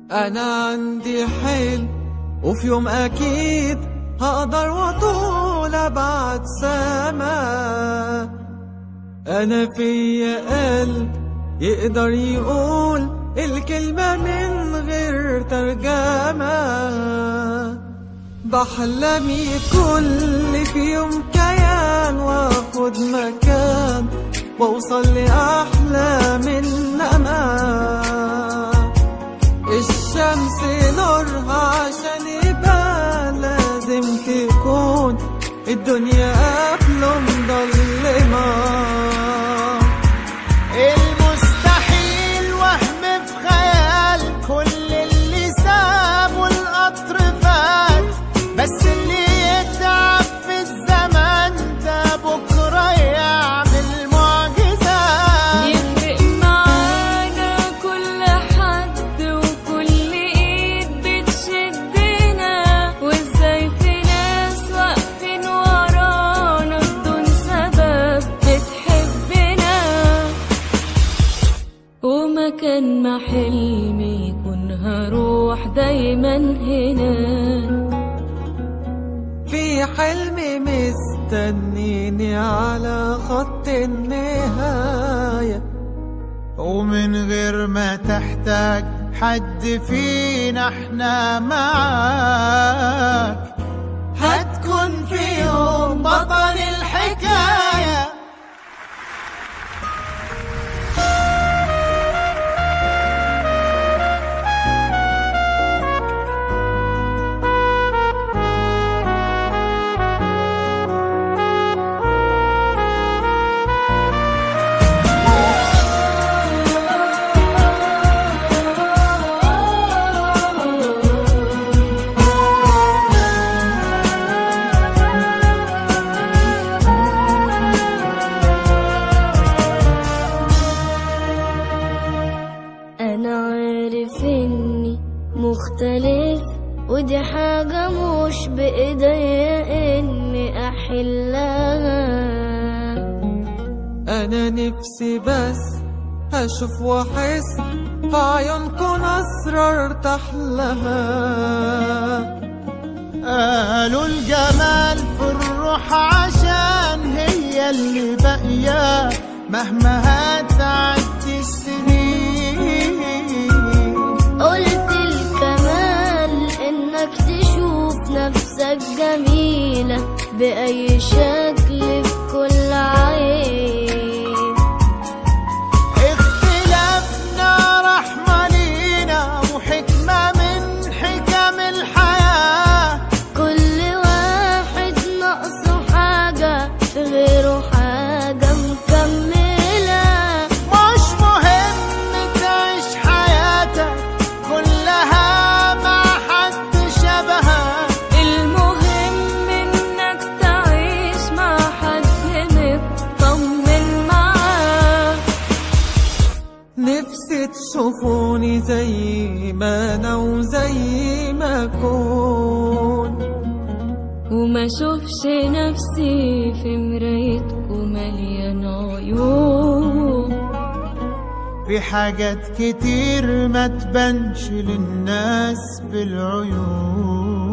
أنا عندي حلم وفي يوم أكيد هقدر وطول أبعد سما أنا فيا قلب يقدر يقول الكلمة من غير ترجمة بحلم كل في يوم كيان واخد مكان واوصل لأحلى من أمان الشمس نورها عشان يبقى لازم تكون الدنيا قبله مضلمة المستحيل وهم في خيال كل اللي سابه القطر فات بس اللي يتعب في الزمن ده بكره يعمل معجزات يفرق معانا كل حد وكل ايد بتشدنا وازاي في ناس واقفين ورانا بدون سبب بتحبنا ومكان ما حلمي يكون هروح دايما هنا في حلم مستنيني على خط النهاية ومن غير ما تحتاج حد فينا احنا معاك هتكون في يوم بطل الحكايه أنا عارف إني مختلف ودي حاجة مش بإيديا إني أحلها أنا نفسي بس أشوف وأحس في عيونكم أسرار ارتاح لها قالوا الجمال في الروح عشان هي اللي باقية مهما هتعدي السنين قلت الكمال إنك تشوف نفسك جميلة بأي شكل في كل عين اختلافنا رحمة لينا وحكمة من حكم الحياة كل واحد ناقصه حاجة في غيره حاجة مكملة مش مهم تعيش حياتك كلها مع حد شبهك المهم إنك تعيش مع حد مطمن معاه نفسي تشوفوني زي ما أنا وزي ما أكون وما شوفش نفسي في مرايتكم مليان عيوب في حاجات كتير ما تبانش للناس بالعيون